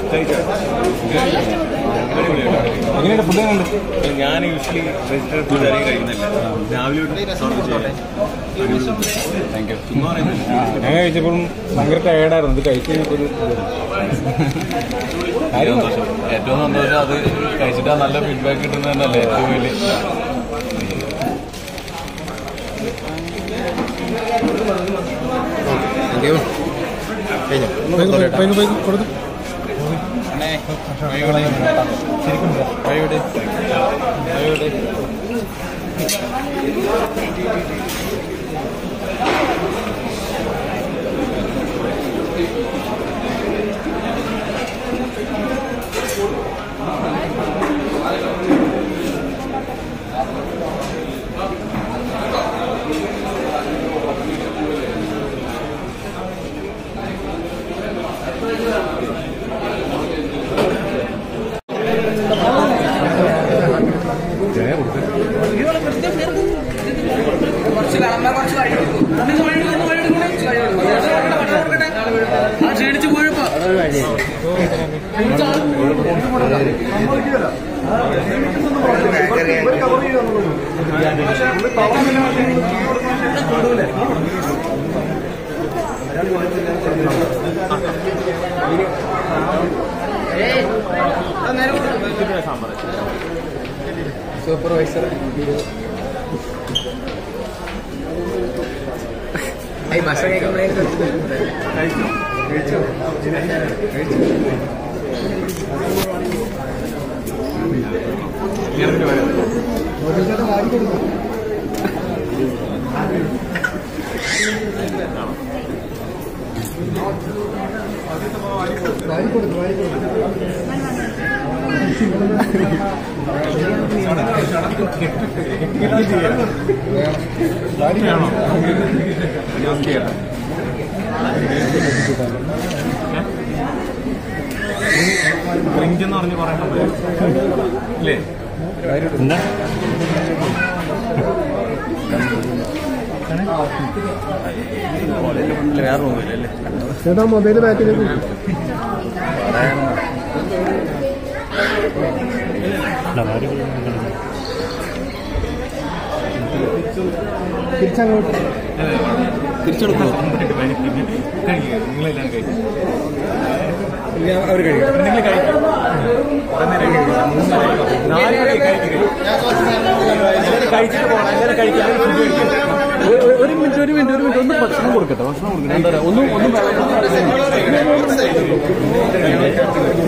എങ്ങനെയുണ്ട് ഫുഡ് എങ്ങനെയുണ്ട് ഞാൻ യൂഷ്വലി വെജിറ്റേറിയൻ ഫുഡ് അധികം കഴിക്കുന്നില്ല രാവിലെ തൊട്ട് സർവ് ചെയ്യാം താങ്ക് യു ചുമ്മാ പറയുന്നില്ല ഞാൻ കഴിച്ചപ്പോഴും ഭയങ്കര ടയേർഡായിരുന്നു ഇത് കഴിച്ച് കഴിഞ്ഞപ്പോൾ ഒരു കാര്യം സന്തോഷം ഏറ്റവും സന്തോഷം അത് കഴിച്ചിട്ട് നല്ല ഫീഡ്ബാക്ക് കിട്ടുന്നത് തന്നെയല്ലേ ഏറ്റവും വലിയ ക്ഷീണിച്ചു പോയപ്പോ സൂപ്പർവൈസർ ഈ ഭക്ഷണം കഴിക്കുമ്പോഴേക്കും ഡ്രിങ്ക് എന്ന് പറഞ്ഞ് പറയണത് അല്ലേ എന്താ വേറെ റൂമില്ലല്ലേ ചേട്ടാ മൊബൈൽ ബാക്കിലേക്ക് തിരിച്ചങ്ങോട്ട് തിരിച്ചെടുക്കണം നിങ്ങളെല്ലാം കഴിക്കും അവർ കഴിക്കും നിങ്ങൾ കഴിക്കും അന്നേരം കഴിക്കും. മൂന്നര നാല് മണി കഴിക്കും എല്ലാവരും കഴിച്ചിട്ട് പോകണം എല്ലാവരും കഴിക്കും എല്ലാവരും ഫുഡ് കഴിക്കും ഒരു മിനിറ്റ് ഒരു മിനിറ്റ് ഒരു മിനിറ്റ് ഒന്ന് ഭക്ഷണം കൊടുക്കട്ടെ ഭക്ഷണം കൊടുക്കട്ടെ എന്താ പറയാ ഒന്നും ഒന്നും